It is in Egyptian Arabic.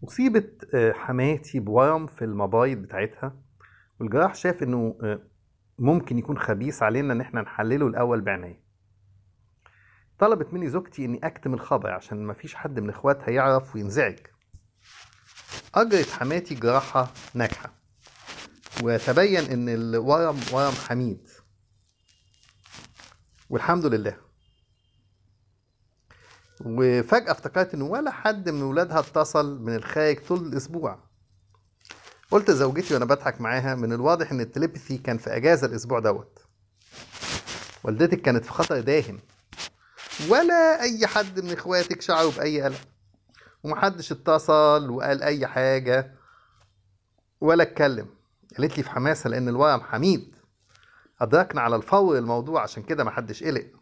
أصيبت آه، حماتي بورم في المبايض بتاعتها والجراح شاف إنه آه، ممكن يكون خبيث علينا إن إحنا نحلله الأول بعناية. طلبت مني زوجتي إني أكتم الخبر عشان مفيش حد من إخواتها يعرف وينزعج. أجرت حماتي جراحة ناجحة وتبين إن الورم ورم حميد والحمد لله وفجأة افتكرت إن ولا حد من ولادها اتصل من الخارج طول الأسبوع قلت لزوجتي وأنا بضحك معاها من الواضح إن التليبثي كان في أجازة الأسبوع دوت والدتك كانت في خطر داهم ولا أي حد من إخواتك شعروا بأي قلق ومحدش اتصل وقال أي حاجة ولا اتكلم قالت لي في حماسة لأن الورم حميد أدركنا على الفور الموضوع عشان كده محدش قلق